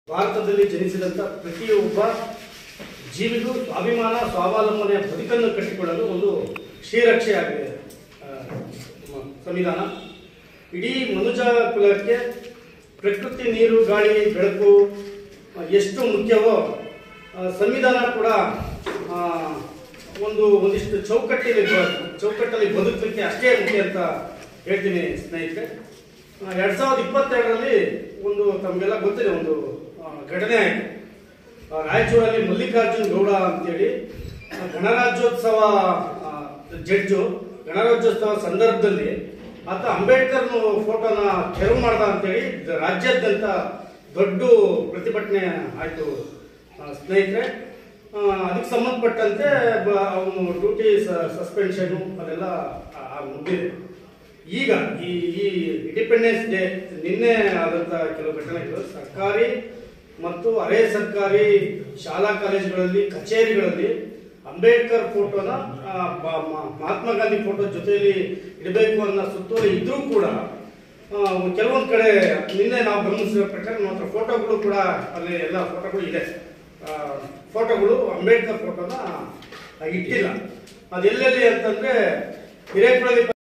ಭಾರತದಲ್ಲಿ ಜನಿಸಿದಂಥ ಪ್ರತಿಯೊಬ್ಬ ಜೀವಿಗೂ ಸ್ವಾಭಿಮಾನ ಸ್ವಾವಲಂಬನೆಯ ಬದುಕನ್ನು ಕಟ್ಟಿಕೊಳ್ಳಲು ಒಂದು ಶ್ರೀರಕ್ಷೆಯಾಗಿದೆ ಆ, ನಮ್ಮ ಸಂವಿಧಾನ ಇಡೀ ಮನುಜ ಕುಲಕ್ಕೆ ಪ್ರಕೃತಿ ನೀರು ಗಾಳಿ ಬೆಳಕು ಆ, ಎಷ್ಟು ಮುಖ್ಯವೋ ಆ, ಸಂವಿಧಾನ ಕೂಡ ಆ, ಒಂದು ಒಂದಿಷ್ಟು ಚೌಕಟ್ಟಲ್ಲಿ ಬ- ಚೌಕಟ್ಟಲ್ಲಿ ಬದುಕಲಿಕ್ಕೆ ಅಷ್ಟೇ ಮುಖ್ಯ ಅಂತ ಹೇಳ್ತೀನಿ ಸ್ನೇಹಿತರೆ ಆ, ಎರಡ್ ಸಾವಿರದ ಇಪ್ಪತ್ತೆರಡರಲ್ಲಿ ಒಂದು ತಮಗೆಲ್ಲ ಗೊತ್ತಿದೆ ಒಂದು ಆ, ಘಟನೆ ಆಯಿತು ಆ, ರಾಯಚೂರಲ್ಲಿ ಮಲ್ಲಿಕಾರ್ಜುನ್ ಗೌಡ ಅಂತೇಳಿ ಆ, ಗಣರಾಜ್ಯೋತ್ಸವ ಆ, ಜಡ್ಜು ಗಣರಾಜ್ಯೋತ್ಸವ ಸಂದರ್ಭದಲ್ಲಿ ಆತ ಅಂಬೇಡ್ಕರ್ ಫೋಟೋನ ತೆರವು ಮಾಡ್ದ ಅಂತೇಳಿ ದ- ರಾಜ್ಯಾದ್ಯಂತ ದೊಡ್ಡ ಪ್ರತಿಭಟನೆ ಆಯಿತು ಸ್ನೇಹಿತರೆ ಆ, ಅದಕ್ಕೆ ಸಂಬಂಧಪಟ್ಟಂತೆ ಬ- ಅವನು ಡ್ಯೂಟಿ ಸಸ್ಪೆನ್ಷನು ಅದೆಲ್ಲ ಆ, ಆ, ಮುಗಿದಿದೆ ಈಗ ಈ ಈ ಇಂಡಿಪೆಂಡೆನ್ಸ್ ಡೇ ನಿನ್ನೆ ಆದಂತ ಕೆಲವು ಘಟನೆಗಳು ಸರ್ಕಾರಿ ಮತ್ತು ಅರೆ ಸರ್ಕಾರಿ ಶಾಲಾ ಕಾಲೇಜುಗಳಲ್ಲಿ ಕಚೇರಿಗಳಲ್ಲಿ ಅಂಬೇಡ್ಕರ್ ಫೋಟೋನ ಆ, ಬ- ಮ- ಮಹಾತ್ಮ ಗಾಂಧಿ ಫೋಟೋ ಜೊತೆಯಲ್ಲಿ ಇಡಬೇಕು ಅನ್ನೋ ಸುತ್ತೋಲೆ ಇದ್ರೂ ಕೂಡ ಆ, ಕೆಲವೊಂದು ಕಡೆ ನಿನ್ನೆ ನಾವು ಗಮನಿಸಿದ ಪ್ರಕಾರ ನಮ್ಮ ಹತ್ರ ಫೋಟೋಗಳು ಕೂಡ ಅಲ್ಲಿ ಎಲ್ಲ ಫೋಟೋಗಳು ಇದೆ ಆ, ಫೋಟೋಗಳು ಅಂಬೇಡ್ಕರ್ ಫೋಟೋನ ಇಟ್ಟಿಲ್ಲ ಅದೆಲ್ಲೆಲ್ಲಿ ಅಂತಂದ್ರೆ ಹಿರೇಕೊಳಲಿ